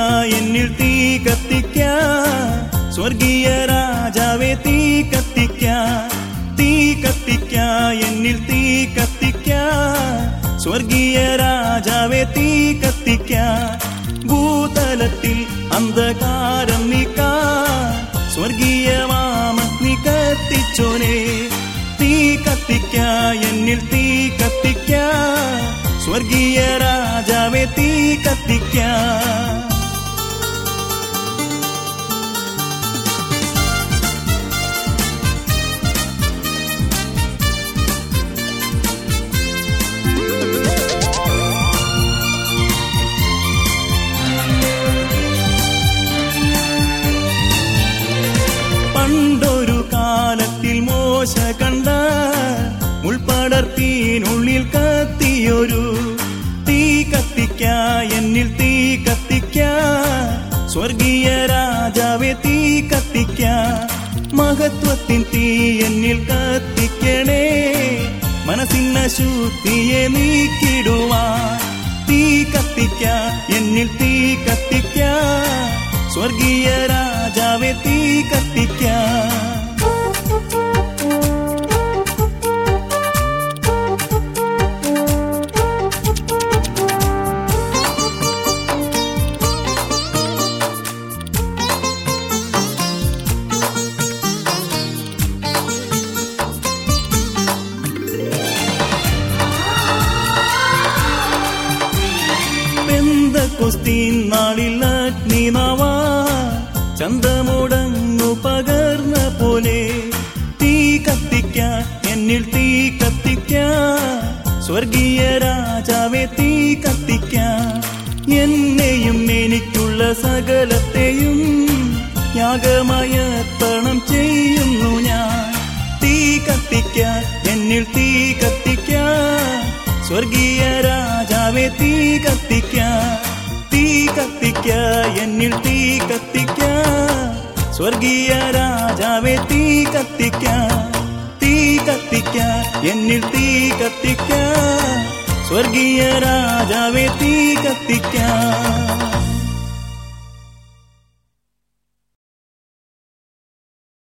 എന്നിൽ തീ കത്തിക്ക സ്വർഗീയ രാജാവെ തീ കത്തിക്ക തീ കത്തിക്ക എന്നിൽ തീ കത്തിക്ക സ്വർഗീയ രാജാവെ തീ കത്തിക്ക ഭൂതലത്തിൽ അന്ധകാരം നീക്കാ സ്വർഗീയ മാമ നീ കത്തിച്ചോനെ തീ കത്തിക്ക എന്നിൽ തീ കത്തിക്ക സ്വർഗീയ രാജാവെ തീ കത്തിക്ക പണ്ടൊരു കാലത്തിൽ മോശ കണ്ട ഉൾപ്പടർത്തീനുള്ളിൽ കത്തിയൊരു തീ കത്തിക്ക എന്നിൽ തീ കത്തിക്ക സ്വർഗീയ രാജാവെ തീ കത്തിക്ക മഹത്വത്തിൻ തീ എന്നിൽ കത്തിക്കണേ മനസ്സിന്ന ശുദ്ധിയെ നീക്കിടുവാൻ തീ കത്തിക്ക എന്നിൽ തീ കത്തിക്ക സ്വർഗീയ രാജാവെ തീ കത്തിക്ക പെന്തക്കൊസ്തീൻ നാളിൽ അഗ്നിനാവാ ചന്തമുടങ്ങു പകർന്ന പോലെ തീ കത്തിക്ക എന്നിൽ തീ കത്തിക്ക സ്വർഗീയ രാജാവെ തീ കത്തിക്ക എന്നെയും എനിക്കുള്ള സകലത്തെയും യാഗമയർപ്പണം ചെയ്യുന്നു ഞാൻ തീ കത്തിക്ക എന്നിൽ തീ കത്തിക്ക സ്വർഗീയ രാജാവെ തീ കത്തിക്ക തീ കത്തിക്ക എന്നിൽ തീ കത്തിക്ക സ്വർഗീയ രാജാവെ തീ കത്തിക്ക തീ കത്തിക്ക എന്നിൽ തീ കത്തിക്ക സ്വർഗീയ രാജാവെ തീ കത്തിക്ക